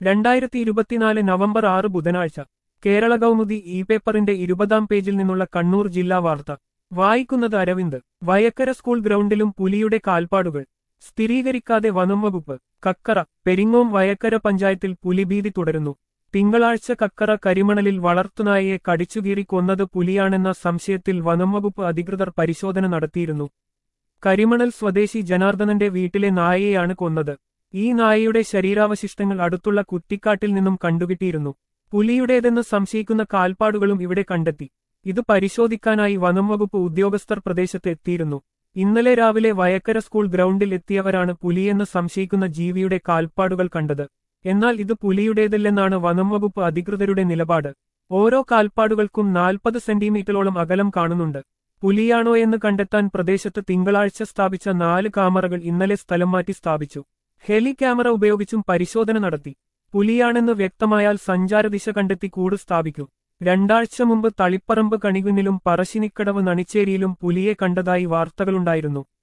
രണ്ടായിരത്തി ഇരുപത്തിനാല് നവംബർ ആറ് ബുധനാഴ്ച കേരള കൗമുദി ഇ പേപ്പറിന്റെ ഇരുപതാം പേജിൽ നിന്നുള്ള കണ്ണൂർ ജില്ലാ വാർത്ത വായിക്കുന്നത് അരവിന്ദ് വയക്കര സ്കൂൾ ഗ്രൗണ്ടിലും പുലിയുടെ കാൽപ്പാടുകൾ സ്ഥിരീകരിക്കാതെ വനം വകുപ്പ് കക്കറ പെരിങ്ങോം വയക്കര പഞ്ചായത്തിൽ പുലിഭീതി തുടരുന്നു തിങ്കളാഴ്ച കക്കറ കരിമണലിൽ വളർത്തുനായയെ കടിച്ചുകീറി കൊന്നത് പുലിയാണെന്ന സംശയത്തിൽ വനംവകുപ്പ് അധികൃതർ പരിശോധന നടത്തിയിരുന്നു കരിമണൽ സ്വദേശി ജനാർദ്ദനന്റെ വീട്ടിലെ നായയെയാണ് കൊന്നത് ഈ നായയുടെ ശരീരാവശിഷ്ടങ്ങൾ അടുത്തുള്ള കുറ്റിക്കാട്ടിൽ നിന്നും കണ്ടുകിട്ടിയിരുന്നു പുലിയുടേതെന്ന് സംശയിക്കുന്ന കാൽപ്പാടുകളും ഇവിടെ കണ്ടെത്തി ഇത് പരിശോധിക്കാനായി വനംവകുപ്പ് ഉദ്യോഗസ്ഥർ പ്രദേശത്ത് എത്തിയിരുന്നു ഇന്നലെ രാവിലെ വയക്കര സ്കൂൾ ഗ്രൗണ്ടിൽ എത്തിയവരാണ് പുലിയെന്ന് സംശയിക്കുന്ന ജീവിയുടെ കാൽപ്പാടുകൾ കണ്ടത് എന്നാൽ ഇത് പുലിയുടേതല്ലെന്നാണ് വനംവകുപ്പ് അധികൃതരുടെ നിലപാട് ഓരോ കാൽപ്പാടുകൾക്കും നാൽപ്പത് സെന്റിമീറ്ററോളം അകലം കാണുന്നുണ്ട് പുലിയാണോ എന്ന് കണ്ടെത്താൻ പ്രദേശത്ത് തിങ്കളാഴ്ച സ്ഥാപിച്ച നാല് ക്യാമറകൾ ഇന്നലെ സ്ഥലം മാറ്റി സ്ഥാപിച്ചു ഹെലി ക്യാമറ ഉപയോഗിച്ചും പരിശോധന നടത്തി പുലിയാണെന്ന് വ്യക്തമായാൽ സഞ്ചാരദിശ കണ്ടെത്തി കൂട് സ്ഥാപിക്കും രണ്ടാഴ്ച മുമ്പ് തളിപ്പറമ്പ് കണികുന്നിലും പറശ്ശിനിക്കടവ് നണിച്ചേരിയിലും പുലിയെ കണ്ടതായി വാർത്തകളുണ്ടായിരുന്നു